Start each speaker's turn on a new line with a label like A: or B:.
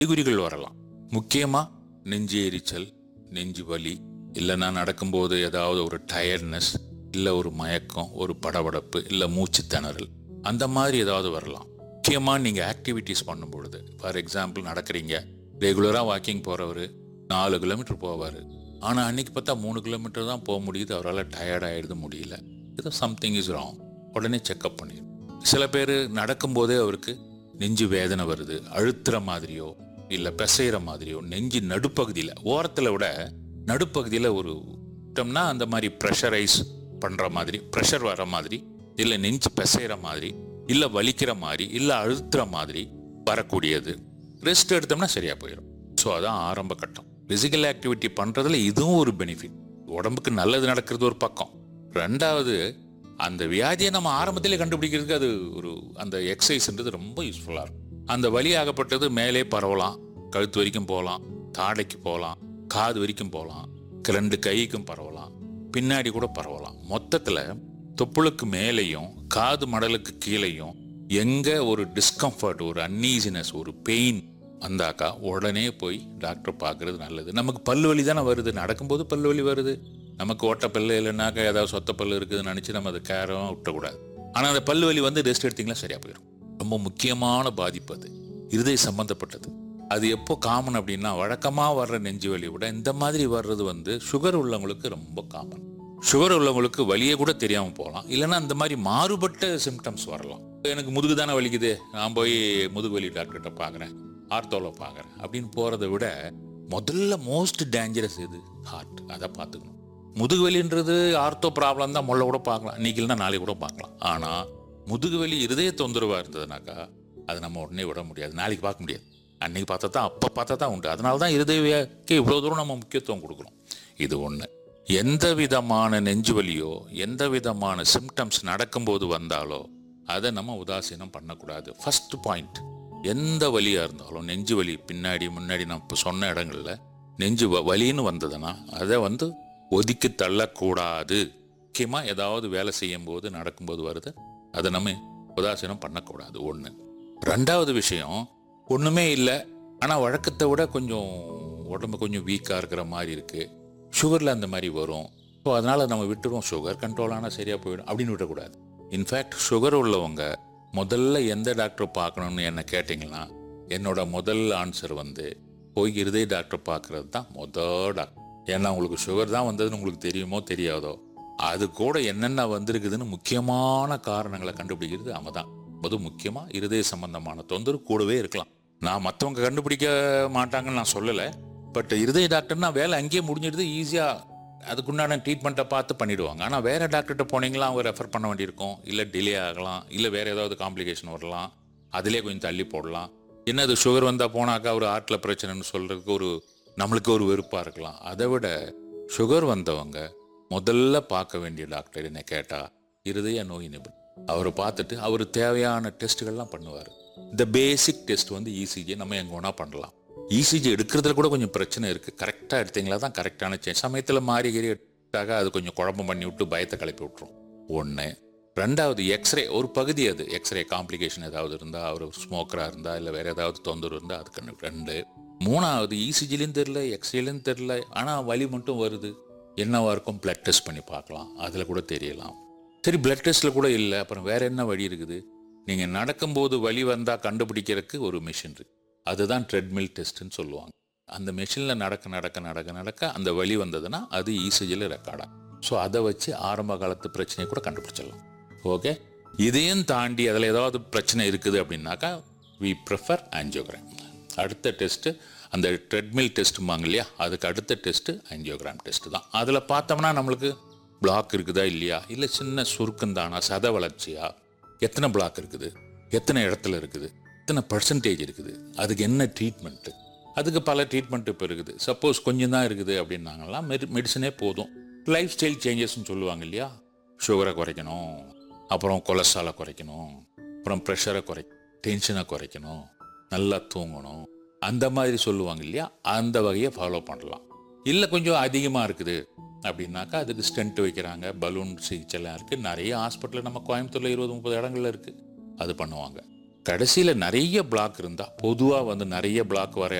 A: அறிகுறிகள் வரலாம் முக்கியமாக நெஞ்சு எரிச்சல் நெஞ்சு வலி இல்லைன்னா நடக்கும்போது ஏதாவது ஒரு டயர்ட்னஸ் இல்லை ஒரு மயக்கம் ஒரு படபடப்பு இல்லை மூச்சு திணறல் அந்த மாதிரி ஏதாவது வரலாம் முக்கியமாக நீங்கள் ஆக்டிவிட்டீஸ் பண்ணும் பொழுது ஃபார் எக்ஸாம்பிள் நடக்கிறீங்க ரெகுலராக வாக்கிங் போகிறவர் நாலு கிலோமீட்டர் போவார் ஆனால் அன்னைக்கு பார்த்தா மூணு கிலோமீட்டர் தான் போக முடியுது அவரால் டயர்ட் ஆகிடுது முடியல இது சம்திங் இஸ் ராங் உடனே செக்அப் பண்ணிடும் சில பேர் நடக்கும்போதே அவருக்கு நெஞ்சு வேதனை வருது அழுத்துற மாதிரியோ இல்லை பிசைகிற மாதிரியோ நெஞ்சு நடுப்பகுதியில் ஓரத்தில் விட நடுப்பகுதியில் ஒரு விட்டோம்னா அந்த மாதிரி ப்ரெஷரைஸ் பண்ணுற மாதிரி ப்ரெஷர் வர மாதிரி இல்லை நெஞ்சு பிசைகிற மாதிரி இல்லை வலிக்கிற மாதிரி இல்லை அழுத்துற மாதிரி வரக்கூடியது ரெஸ்ட் எடுத்தோம்னா சரியாக போயிடும் ஸோ அதான் ஆரம்ப கட்டம் ஃபிசிக்கல் ஆக்டிவிட்டி பண்ணுறதுல இதுவும் ஒரு பெனிஃபிட் உடம்புக்கு நல்லது நடக்கிறது ஒரு பக்கம் ரெண்டாவது அந்த வியாதியை நம்ம ஆரம்பத்திலே கண்டுபிடிக்கிறதுக்கு அது ஒரு அந்த எக்ஸசைஸ்ன்றது ரொம்ப யூஸ்ஃபுல்லாக இருக்கும் அந்த வலி ஆகப்பட்டது மேலே பரவலாம் கழுத்து வரைக்கும் போகலாம் தாடைக்கு போகலாம் காது வரைக்கும் போகலாம் ரெண்டு கைக்கும் பரவலாம் பின்னாடி கூட பரவலாம் மொத்தத்தில் தொப்புளுக்கு மேலேயும் காது மடலுக்கு கீழேயும் எங்க ஒரு டிஸ்கம்ஃபர்ட் ஒரு அன்னீசினஸ் ஒரு பெயின் வந்தாக்கா உடனே போய் டாக்டர் பார்க்கறது நல்லது நமக்கு பல்லு வலி தானே வருது நடக்கும்போது பல்லு வலி வருது நமக்கு ஓட்ட பல்லு இல்லைனாக்கா ஏதாவது சொத்த பல்லு இருக்குதுன்னு நினச்சி நம்ம அதை கேரம் விட்டக்கூடாது ஆனால் அந்த பல்லு வலி வந்து ரெஸ்ட் எடுத்தீங்களா சரியாக போயிடும் ரொம்ப முக்கியமான பாதிப்பு அது இருதய சம்மந்தப்பட்டது அது எப்போ காமன் அப்படின்னா வழக்கமாக வர்ற நெஞ்சு வலி விட இந்த மாதிரி வர்றது வந்து சுகர் உள்ளவங்களுக்கு ரொம்ப காமன் சுகர் உள்ளவங்களுக்கு வலியே கூட தெரியாமல் போகலாம் இல்லைன்னா இந்த மாதிரி மாறுபட்ட சிம்டம்ஸ் வரலாம் எனக்கு முதுகு தானே வலிக்குது நான் போய் முதுகு வலி டாக்டர்கிட்ட பார்க்குறேன் ஆர்த்தோவில் பார்க்குறேன் அப்படின்னு போகிறத விட முதல்ல மோஸ்ட் டேஞ்சரஸ் எது ஹார்ட் அதை பார்த்துக்கணும் முதுகு வலின்றது ஆர்த்தோ ப்ராப்ளம் தான் முள்ள கூட பார்க்கலாம் இன்னைக்கு இல்லைன்னா நாளைக்கு கூட பார்க்கலாம் ஆனால் முதுகு வலி இருதய தொந்தரவாக இருந்ததுனாக்கா அதை நம்ம உடனே விட முடியாது நாளைக்கு பார்க்க முடியாது அன்னைக்கு பார்த்தா தான் அப்போ பார்த்தா தான் உண்டு அதனால தான் இருதயக்கு இவ்வளோ தூரம் நம்ம முக்கியத்துவம் கொடுக்குறோம் இது ஒன்று எந்த விதமான நெஞ்சு வலியோ எந்த விதமான சிம்டம்ஸ் நடக்கும்போது வந்தாலோ அதை நம்ம உதாசீனம் பண்ணக்கூடாது ஃபர்ஸ்ட் பாயிண்ட் எந்த வலியாக இருந்தாலும் நெஞ்சு வலி பின்னாடி முன்னாடி நான் இப்போ சொன்ன இடங்கள்ல நெஞ்சு வ- வலின்னு வந்ததுன்னா அதை வந்து ஒதுக்கி தள்ளக்கூடாது முக்கியமாக ஏதாவது வேலை செய்யும் போது நடக்கும்போது வருது அதை நம்ம உதாசீனம் பண்ணக்கூடாது ஒன்று ரெண்டாவது விஷயம் ஒன்றுமே இல்லை ஆனால் வழக்கத்தை விட கொஞ்சம் உடம்பு கொஞ்சம் வீக்காக இருக்கிற மாதிரி இருக்குது சுகரில் அந்த மாதிரி வரும் ஸோ அதனால் நம்ம விட்டுருவோம் சுகர் கண்ட்ரோல் ஆனால் சரியாக போயிடும் அப்படின்னு விடக்கூடாது இன்ஃபேக்ட் சுகர் உள்ளவங்க முதல்ல எந்த டாக்டர் பார்க்கணும்னு என்ன கேட்டிங்கன்னா என்னோட முதல் ஆன்சர் வந்து போய் இருதய டாக்டர் பார்க்கறது தான் முதல் டாக்டர் ஏன்னா உங்களுக்கு சுகர் தான் வந்ததுன்னு உங்களுக்கு தெரியுமோ தெரியாதோ அது கூட என்னென்ன வந்திருக்குதுன்னு முக்கியமான காரணங்களை கண்டுபிடிக்கிறது அவங்க தான் அது முக்கியமாக இருதய சம்பந்தமான தொந்தரவு கூடவே இருக்கலாம் நான் மற்றவங்க கண்டுபிடிக்க மாட்டாங்கன்னு நான் சொல்லலை பட் இருதய டாக்டர்னா வேலை அங்கேயே முடிஞ்சிடுது ஈஸியாக அதுக்குண்டான ட்ரீட்மெண்ட்டை பார்த்து பண்ணிடுவாங்க ஆனால் வேற டாக்டர்கிட்ட போனீங்களா அவங்க ரெஃபர் பண்ண வேண்டியிருக்கும் இல்லை டிலே ஆகலாம் இல்லை வேற ஏதாவது காம்ப்ளிகேஷன் வரலாம் அதிலே கொஞ்சம் தள்ளி போடலாம் என்னது சுகர் வந்தால் போனாக்கா ஒரு ஹார்ட்டில் பிரச்சனைன்னு சொல்கிறதுக்கு ஒரு நம்மளுக்கு ஒரு வெறுப்பாக இருக்கலாம் அதை விட சுகர் வந்தவங்க முதல்ல பார்க்க வேண்டிய டாக்டர் என்ன கேட்டால் இருதய நோய் நிபுணர் அவரை பார்த்துட்டு அவர் தேவையான டெஸ்ட்டுகள்லாம் பண்ணுவார் இந்த பேசிக் டெஸ்ட் வந்து இசிஜி நம்ம எங்கே வேணால் பண்ணலாம் இசிஜி எடுக்கிறதுல கூட கொஞ்சம் பிரச்சனை இருக்குது கரெக்டாக எடுத்தீங்களா தான் கரெக்டான சேஞ்ச் சமயத்தில் மாறி கீறி எடுத்தாக அது கொஞ்சம் குழப்பம் பண்ணி விட்டு பயத்தை கிளப்பி விட்டுரும் ஒன்று ரெண்டாவது எக்ஸ்ரே ஒரு பகுதி அது எக்ஸ்ரே காம்ப்ளிகேஷன் ஏதாவது இருந்தால் அவர் ஸ்மோக்கராக இருந்தால் இல்லை வேறு ஏதாவது தொந்தரவு இருந்தால் அது கண்ணு ரெண்டு மூணாவது இசிஜிலையும் தெரில எக்ஸ்ரேலையும் தெரில ஆனால் வலி மட்டும் வருது என்னவா இருக்கும் பிளட் டெஸ்ட் பண்ணி பார்க்கலாம் அதில் கூட தெரியலாம் சரி பிளட் டெஸ்ட்டில் கூட இல்லை அப்புறம் வேற என்ன வழி இருக்குது நீங்கள் நடக்கும்போது வலி வந்தால் கண்டுபிடிக்கிறதுக்கு ஒரு மிஷின் இருக்கு அதுதான் ட்ரெட்மில் டெஸ்ட்னு சொல்லுவாங்க அந்த மிஷினில் நடக்க நடக்க நடக்க நடக்க அந்த வலி வந்ததுன்னா அது இசிஜியில் ரெக்கார்டாகும் ஸோ அதை வச்சு ஆரம்ப காலத்து பிரச்சனையை கூட கண்டுபிடிச்சிடலாம் ஓகே இதையும் தாண்டி அதில் ஏதாவது பிரச்சனை இருக்குது அப்படின்னாக்கா வி ப்ரிஃபர் ஆஞ்சியோகிராம் அடுத்த டெஸ்ட்டு அந்த ட்ரெட்மில் டெஸ்ட்டுமாங்க இல்லையா அதுக்கு அடுத்த டெஸ்ட்டு ஆஞ்சியோகிராம் டெஸ்ட்டு தான் அதில் பார்த்தோம்னா நம்மளுக்கு பிளாக் இருக்குதா இல்லையா இல்லை சின்ன சுருக்கம் தானா சத வளர்ச்சியா எத்தனை பிளாக் இருக்குது எத்தனை இடத்துல இருக்குது எத்தனை பர்சன்டேஜ் இருக்குது அதுக்கு என்ன ட்ரீட்மெண்ட்டு அதுக்கு பல ட்ரீட்மெண்ட் இப்போ இருக்குது சப்போஸ் கொஞ்சம் தான் இருக்குது அப்படின்னாங்கலாம் மெடி மெடிசனே போதும் லைஃப் ஸ்டைல் சேஞ்சஸ்ன்னு சொல்லுவாங்க இல்லையா சுகரை குறைக்கணும் அப்புறம் கொலஸ்ட்ராலை குறைக்கணும் அப்புறம் ப்ரெஷரை குறை டென்ஷனை குறைக்கணும் நல்லா தூங்கணும் அந்த மாதிரி சொல்லுவாங்க இல்லையா அந்த வகையை ஃபாலோ பண்ணலாம் இல்லை கொஞ்சம் அதிகமாக இருக்குது அப்படின்னாக்கா அதுக்கு ஸ்டென்ட் வைக்கிறாங்க பலூன் சிகிச்சைலாம் இருக்குது நிறைய ஹாஸ்பிட்டலில் நம்ம கோயம்புத்தூரில் இருபது முப்பது இடங்கள்ல இருக்குது அது பண்ணுவாங்க கடைசியில் நிறைய பிளாக் இருந்தால் பொதுவாக வந்து நிறைய பிளாக் வர